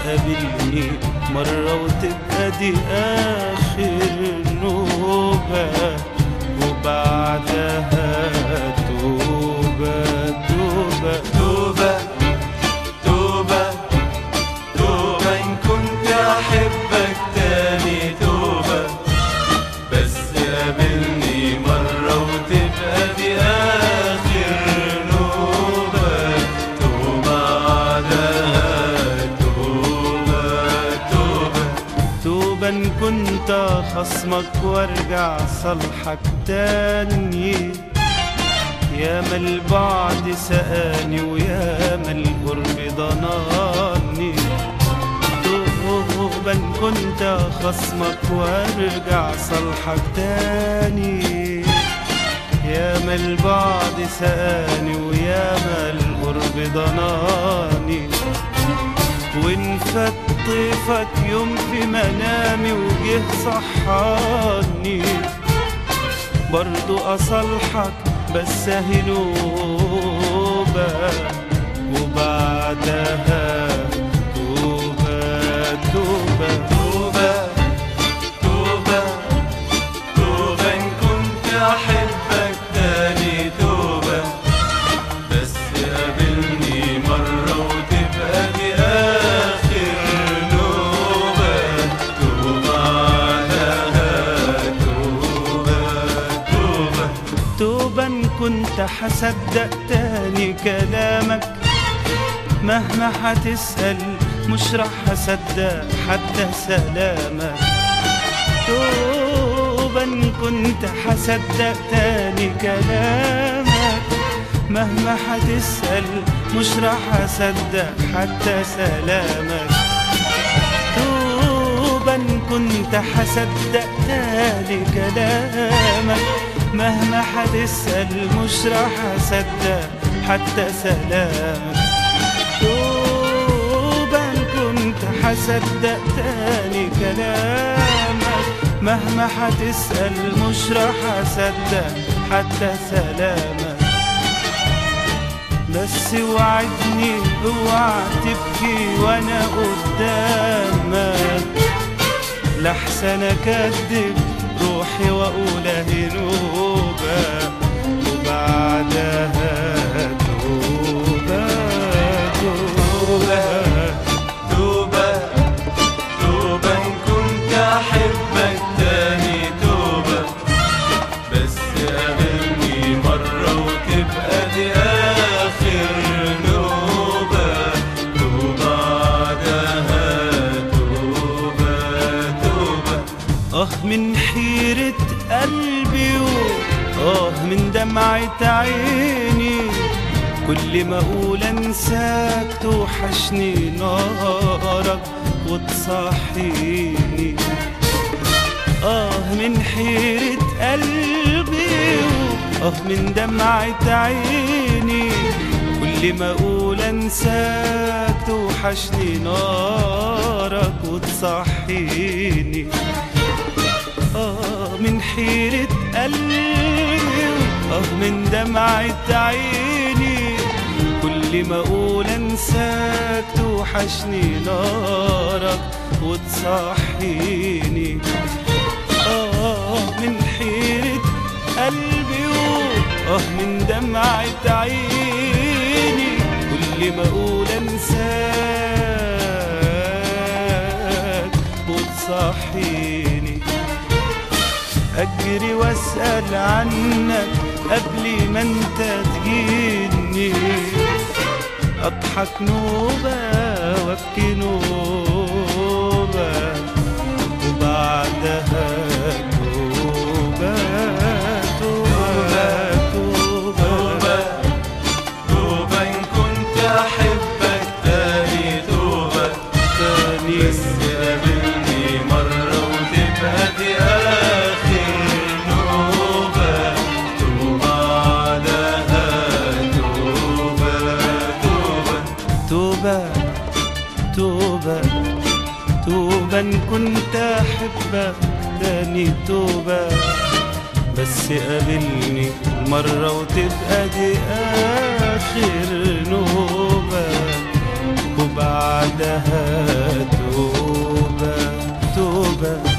قابلني مرة وتبقى دي آخر نوبة وبعدها توبة توبة توبة توبة توبة إن كنت أحبك تاني توبة بس قابلني مرة وتبقى دي آخر نوبة توبة بعدها توبة توبة توبة إن كنت خصمك وارجع صالحك تاني ياما البعد سقاني وياما القرب ضناني توبة إن كنت خصمك وارجع صالحك تاني ياما البعد سقاني وياما القرب ضناني وان فات طيفك يوم في منامي وجه صحاني برضو اصالحك بس اهي نوبة وبعدها توبة توبة توبة توبة توبة إن كنت أحبك تاني توبة بس قابلني مرة وتبقى دي آخر نوبة توبة عليها توبة توبة توبة إن كنت حصدق تاني كلامك مهما حتسأل مش راح أصدق حتى سلامك توبة إن كنت حصدق تاني كلامك مهما حتسأل مش راح أصدق حتى سلامك توبة إن كنت حصدق تاني كلامك مهما حتسأل مش راح أصدق حتى سلامك توبة إن كنت حصدق تاني كلامك مهما حتسأل مش راح أصدق حتى سلامك بس وعدني اوعى تبكي وانا قدامك لحسن اكدب روحي واقول اهي نوبه وبعدها توبه توبه توبة توبة إن كنت أحبك تاني توبة بس قابلني مرة وتبقى دي آخر نوبة توبة بعدها توبة توبة اه من حيرة قلبي واه من دمعة عيني كل ما اقول انساك توحشني نارك وتصحيني اه من حيرة قلبي اه من دمعة عيني كل ما اقول انساك توحشني نارك وتصحيني آه من حيرة قلبي آه من دمعة عيني كل ما أقول أنساك توحشني نارك وتصحيني آه من حيرة قلبي آه من دمعة عيني كل ما أقول أنساك وتصحيني أجري وأسأل عنك قبل ما أنت تجيني أضحك نوبة وأبكي نوبة وبعدها توبة توبة توبة توبة إن كنت أحبك تاني توبة تاني بس قابلني مرة وتبقى دي آخر نوبة توبة بعدها توبة توبة توبة توبة توبة إن كنت أحبك تاني توبة بس قابلني مرة وتبقى دي آخر نوبة وبعدها توبة توبة